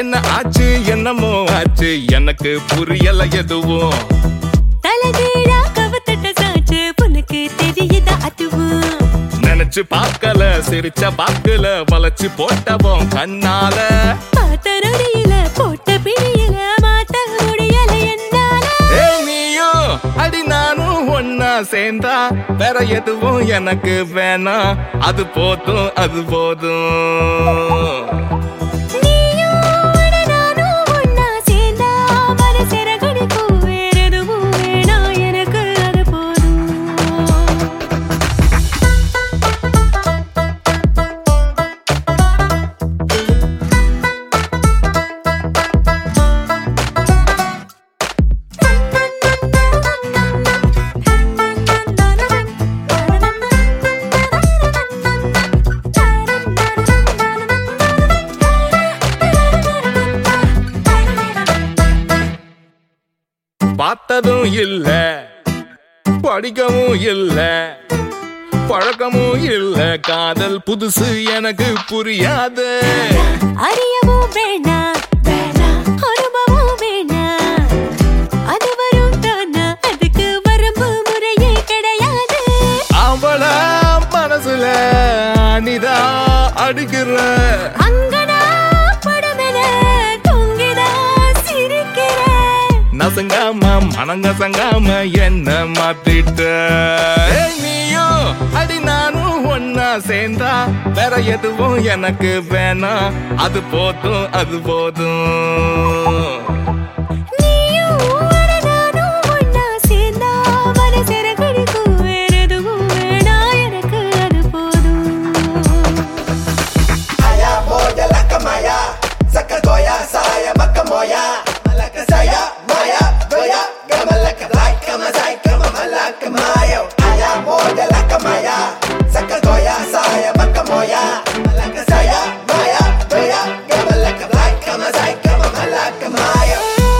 என்ன ஆச்சு என்னமோ ஆச்சு எனக்கு புரியல எதுவும் தலகீழா கவுத்தட்ட சாச்சு உனக்கு தெரியுதா அதுவும் நினைச்சு பார்க்கல சிரிச்ச பாக்கல வளைச்சு போட்டவோம் கண்ணால பார்த்த நொடியில போட்ட பிடியில மாத்த முடியல என்னால ஏ நீயும் அடி நானும் ஒன்னா சேர்ந்தா வேற எதுவும் எனக்கு வேணாம் அது போதும் அது போதும் நீயும் அட நானும் ஒண்ணா சேர்ந்தா மனசிற கடிக்கும் வேற எதுவும் வேணாம் எனக்கு அது போதும் பார்த்ததும் இல்ல படிக்கவும் இல்ல பழக்கமும் இல்ல காதல் புதுசு எனக்கு புரியாது அறியவும் வேணாம் அனுபவம் வேணாம் அது வரும் தானா அதுக்கு வரம்பு முறையே கிடையாது அவள மனசுல அனிதா அடிக்கிற அங்கனா படமென தொங்கிதான் சிரிக்கிறேன் நசங்காம மனங்கசங்காம என்ன மாத்திட்ட ஏய், நீயும் அடி நானும் ஒன்னா சேர்ந்தா வேற எதுவும் எனக்கு வேணாம் அது போதும் அது போதும் நீயும் அட நானும் ஒண்ணா சேர்ந்தா மனசிற கடிக்கும் வேற எதுவும் வேணாம் எனக்கு அது போதும் Aya moya la kamaya Saka goya saya maka moya Malaka saya maya goya Gamalaka like kama sai kama malaka mayo Aya moya la kamaya Saka goya saya maka moya Malaka saya maya goya Gamalaka like kama sai kama malaka mayo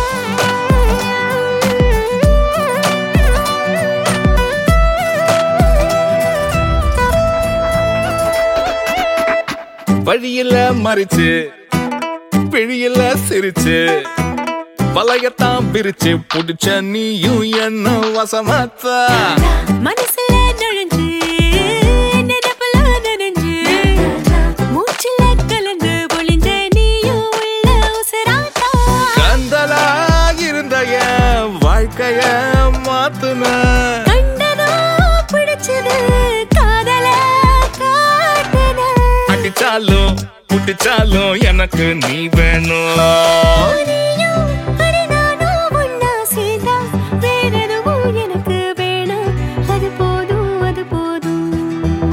வழியில மறிச்சு பிழியில சிரிச்சு வலையத்தான் பிரிச்சு புடிச்ச நீயும் என்ன வசமாத்தா மனசுல நுழைஞ்சு நினைப்புல நனைஞ்சு மூச்சுல கலந்து ஒளிஞ்ச நீயும் உள்ள உசுராட்டா கந்தலா இருந்த என் வாழ்க்கைய மாத்துன கண்டதோ பிடிச்சது காதல காட்டுன அடிச்சாலும் புடிச்சாலும் எனக்கு நீ வேணும் நீயும் அட நானும் ஒண்ணா சேர்ந்தா வேற எதுவும் எனக்கு வேணாம் அது போதும் அது போதும்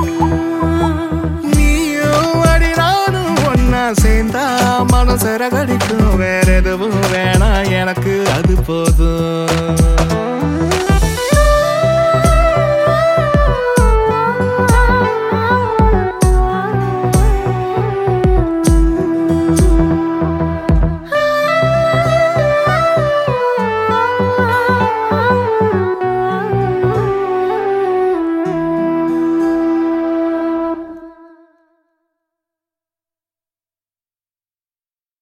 நீயும் அடி நானும் ஒன்னா சேர்ந்தா மனசரகடி